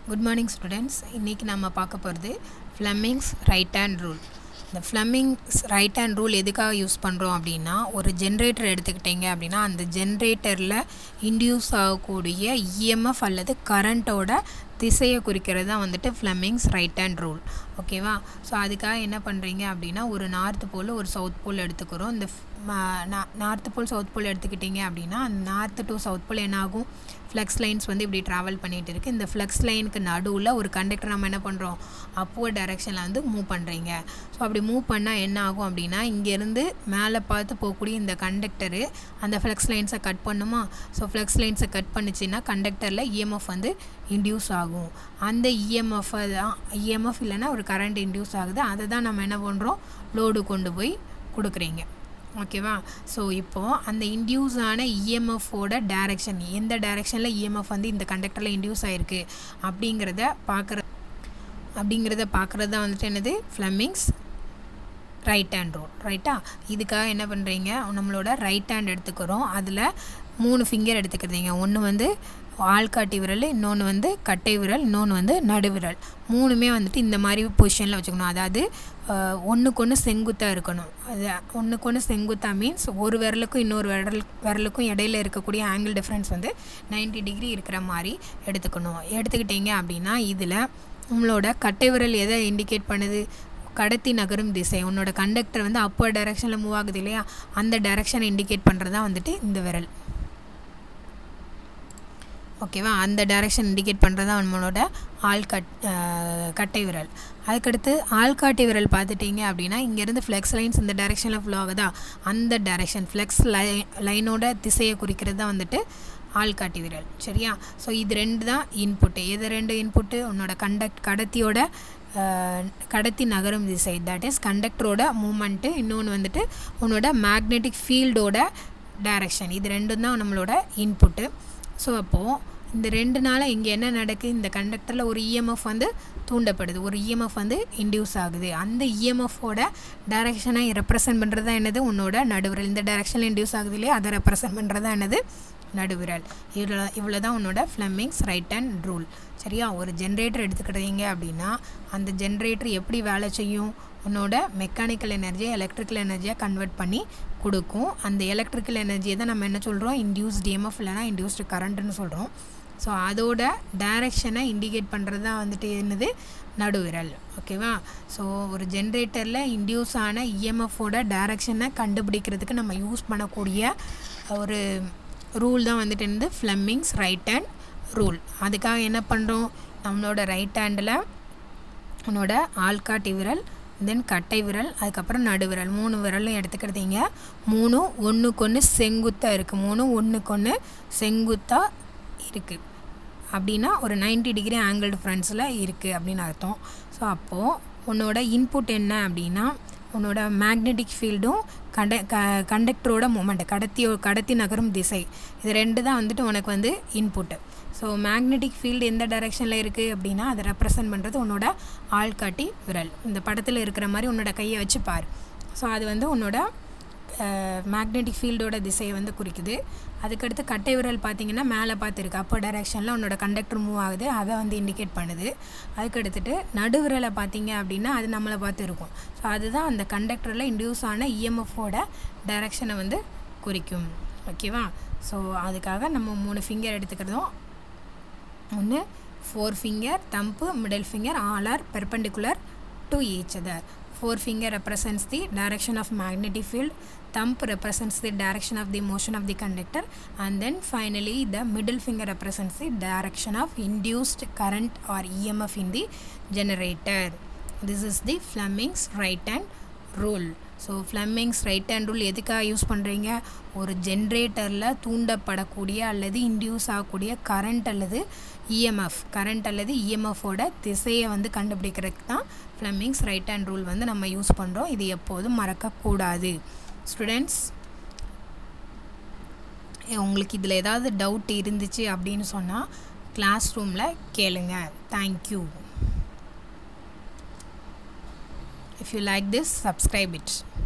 Good morning students இன்றைக்கி நம்ம பார்க்க போகிறது ஃப்ளெமிங்ஸ் ரைட் ஹேண்ட் ரூல் இந்த ஃப்ளெமிங்ஸ் ரைட் ஹேண்ட் ரூல் எதுக்காக யூஸ் பண்ணுறோம் அப்படின்னா ஒரு ஜென்ரேட்டர் எடுத்துக்கிட்டிங்க அப்படின்னா அந்த ஜென்ரேட்டரில் இன்டியூஸ் ஆகக்கூடிய இஎம்எஃப் அல்லது கரண்ட்டோட திசையை குறிக்கிறது தான் வந்துட்டு ஃப்ளெமிங்ஸ் ரைட் ஹேண்ட் ரூல் ஓகேவா ஸோ அதுக்காக என்ன பண்ணுறீங்க அப்படின்னா ஒரு நார்த் போல் ஒரு சவுத் போல் எடுத்துக்கிறோம் இந்த நார்த் போல் சவுத் போல் எடுத்துக்கிட்டிங்க அப்படின்னா அந்த நார்த்து டு சவுத் போல் என்ன ஆகும் ஃப்ளெக்ஸ் லைன்ஸ் வந்து இப்படி ட்ராவல் பண்ணிகிட்டு இருக்குது இந்த ஃப்ளெக்ஸ் லைனுக்கு நடுவில் ஒரு கண்டக்டர் நம்ம என்ன பண்ணுறோம் அப்வர்ட் டைரெக்ஷனில் வந்து மூவ் பண்ணுறீங்க ஸோ அப்படி மூவ் பண்ணால் என்ன ஆகும் அப்படின்னா இங்கேருந்து மேலே பார்த்து போகக்கூடிய இந்த கண்டக்டரு அந்த ஃப்ளெக்ஸ் லைன்ஸை கட் பண்ணுமா ஸோ ஃப்ளெக்ஸ் லைன்ஸை கட் பண்ணிச்சின்னா கண்டக்டரில் இஎம்எஃப் வந்து இன்டியூஸ் ஆகும் அந்த இஎம்எஃப் தான் இஎம்எஃப் இல்லைன்னா ஒரு கரண்ட் இன்டியூஸ் ஆகுது அதை தான் நம்ம என்ன பண்ணுறோம் லோடு கொண்டு போய் கொடுக்குறீங்க ஓகேவா ஸோ இப்போது அந்த இன்டியூஸ் ஆன இஎம்எஃபோட டைரெக்ஷன் எந்த டைரெக்ஷனில் இஎம்எஃப் வந்து இந்த கண்டக்டரில் இன்டியூஸ் ஆகிருக்கு அப்படிங்கிறத பார்க்குற அப்படிங்கிறத பார்க்குறது தான் வந்துட்டு என்னது ஃப்ளெமிங்ஸ் ரைட் ஹேண்ட் ரூல் ரைட்டா இதுக்காக என்ன பண்ணுறீங்க நம்மளோட ரைட் ஹேண்ட் எடுத்துக்கிறோம் அதில் மூணு ஃபிங்கர் எடுத்துக்கிறீங்க ஒன்று வந்து ஆள்காட்டி விரல் இன்னொன்று வந்து கட்டை விரல் இன்னொன்று வந்து நடுவிரல் மூணுமே வந்துட்டு இந்த மாதிரி பொசிஷனில் வச்சுக்கணும் அதாவது ஒன்றுக்கு ஒன்று செங்குத்தாக இருக்கணும் அது ஒன்றுக்கு ஒன்று செங்குத்தாக மீன்ஸ் ஒரு விரலுக்கும் இன்னொரு விரல் விரலுக்கும் இடையில இருக்கக்கூடிய ஆங்கிள் டிஃப்ரென்ஸ் வந்து நைன்டி டிகிரி இருக்கிற மாதிரி எடுத்துக்கணும் எடுத்துக்கிட்டிங்க அப்படின்னா இதில் நம்மளோட கட்டை விரல் எதை இண்டிகேட் பண்ணுது கடத்தி நகரும் திசை உன்னோட கண்டக்டர் வந்து அப்போ டைரெக்ஷனில் மூவ் ஆகுது இல்லையா அந்த டைரெக்ஷனை இண்டிகேட் பண்ணுறது தான் வந்துட்டு இந்த விரல் ஓகேவா அந்த டைரெக்ஷன் இண்டிகேட் பண்ணுறது தான் நம்மளோட ஆள் கட் கட்டை விரல் அதுக்கடுத்து ஆள்காட்டி விரல் பார்த்துட்டிங்க அப்படின்னா இங்கேருந்து ஃப்ளெக்ஸ் லைன்ஸ் இந்த டைரெக்ஷனில் ஃப்ளோ ஆகுதா அந்த டைரெக்ஷன் ஃப்ளெக்ஸ் லை லைனோட திசையை குறிக்கிறது தான் வந்துட்டு ஆள்காட்டி விரல் சரியா ஸோ இது ரெண்டு தான் இன்புட்டு எது ரெண்டு இன்புட்டு உன்னோட கண்டக்ட் கடத்தியோட கடத்தி நகரும் திசை தட் இஸ் கண்டக்டரோட மூமெண்ட்டு இன்னொன்று வந்துட்டு உன்னோட மேக்னெட்டிக் ஃபீல்டோட டைரக்ஷன் இது ரெண்டும் தான் நம்மளோட இன்புட்டு ஸோ அப்போது இந்த ரெண்டு நாளாக இங்கே என்ன நடக்குது இந்த கண்டக்டரில் ஒரு இஎம்எஃப் வந்து தூண்டப்படுது ஒரு இஎம்எஃப் வந்து இன்டியூஸ் ஆகுது அந்த இஎம்எஃபோட டைரெக்ஷனை ரெப்ரசன்ட் பண்ணுறது தான் என்னது உன்னோட நடுவிரல் இந்த டைரெக்ஷனில் இன்டியூஸ் ஆகுது இல்லையா அதை ரெப்ரசன்ட் பண்ணுறது தான் என்னது நடுவிரல் இவ்வளோ இவ்வளோ தான் உன்னோட ஃப்ளெமிங்ஸ் ரைட் ஹேண்ட் ரூல் சரியா ஒரு ஜென்ரேட்டர் எடுத்துக்கிட்டீங்க அப்படின்னா அந்த ஜென்ரேட்டர் எப்படி வேலை செய்யும் உன்னோட மெக்கானிக்கல் எனர்ஜியை எலக்ட்ரிக்கல் எனர்ஜியாக கன்வெர்ட் பண்ணி கொடுக்கும் அந்த எலக்ட்ரிக்கல் எனர்ஜியை தான் நம்ம என்ன சொல்கிறோம் இன்டியூஸ் டிஎம்எஃப் இல்லைனா இன்டியூஸ்டு கரண்ட்டுன்னு சொல்கிறோம் ஸோ அதோட டைரெக்ஷனை இண்டிகேட் பண்ணுறது தான் வந்துட்டு என்னது நடுவிரல் ஓகேவா ஸோ ஒரு ஜென்ரேட்டரில் இன்டியூஸ் ஆன இஎம்எஃபோட டைரெக்ஷனை கண்டுபிடிக்கிறதுக்கு நம்ம யூஸ் பண்ணக்கூடிய ஒரு ரூல் தான் வந்துட்டு என்னது ஃப்ளெமிங்ஸ் ரைட் ஹேண்ட் ரூல் அதுக்காக என்ன பண்ணுறோம் நம்மளோட ரைட் ஹேண்டில் உன்னோட ஆள்காட்டி விரல் தென் கட்டை விரல் அதுக்கப்புறம் நடுவிரல் மூணு விரலும் எடுத்துக்கிட்டீங்க மூணும் ஒன்றுக்கு ஒன்று செங்குத்தாக இருக்குது மூணும் ஒன்றுக்கு ஒன்று செங்குத்தாக இருக்குது அப்படின்னா ஒரு நைன்டி டிகிரி ஆங்கிள் டிஃப்ரென்ஸில் இருக்குது அப்படின்னு அர்த்தம் ஸோ அப்போது உன்னோட இன்புட் என்ன அப்படின்னா உன்னோட மேக்னெட்டிக் ஃபீல்டும் கண்ட க கண்டக்டரோட மூமெண்ட் கடத்தியோ கடத்தி நகரும் திசை இது ரெண்டு தான் வந்துட்டு உனக்கு வந்து இன்புட்டு ஸோ மேக்னெட்டிக் ஃபீல்டு எந்த டைரெக்ஷனில் இருக்குது அப்படின்னா அதை ரெப்ரசன்ட் பண்ணுறது உன்னோட ஆள்காட்டி விரல் இந்த படத்தில் இருக்கிற மாதிரி உன்னோட கையை வச்சு பார் ஸோ அது வந்து உன்னோட மேக்னெட்டிக் ஃபீல்டோட திசையை வந்து குறிக்குது அதுக்கடுத்து கட்டை விரல் பார்த்திங்கன்னா மேலே பார்த்துருக்கு அப்போ டைரெக்ஷனில் உன்னோட கண்டக்டர் மூவ் ஆகுது அதை வந்து இண்டிகேட் பண்ணுது அதுக்கடுத்துட்டு நடுவிரலை பார்த்தீங்க அப்படின்னா அது நம்மளை பார்த்து இருக்கும் ஸோ அதுதான் அந்த கண்டக்டரில் இன்டியூஸ் ஆன இஎம்எஃபோட டைரெக்ஷனை வந்து குறிக்கும் ஓகேவா ஸோ அதுக்காக நம்ம மூணு ஃபிங்கர் எடுத்துக்கிறதும் ஒன்று four finger thumb middle finger all are perpendicular to each other four finger represents the direction of magnetic field thumb represents the direction of the motion of the conductor and then finally the middle finger represents the direction of induced current or emf in the generator this is the fleming's right hand rule so Fleming's right hand rule எதுக்காக use பண்ணுறீங்க ஒரு ஜென்ரேட்டரில் தூண்டப்படக்கூடிய அல்லது induce ஆகக்கூடிய current அல்லது EMF current அல்லது இஎம்எஃபோட திசையை வந்து கண்டுபிடிக்கிறதுக்கு தான் ஃப்ளெமிங்ஸ் ரைட் ஹேண்ட் ரூல் வந்து நம்ம யூஸ் பண்ணுறோம் இது எப்போதும் மறக்கக்கூடாது ஸ்டூடெண்ட்ஸ் உங்களுக்கு இதில் ஏதாவது டவுட் இருந்துச்சு அப்படின்னு சொன்னால் கிளாஸ் ரூமில் கேளுங்க thank you If you like this, subscribe it.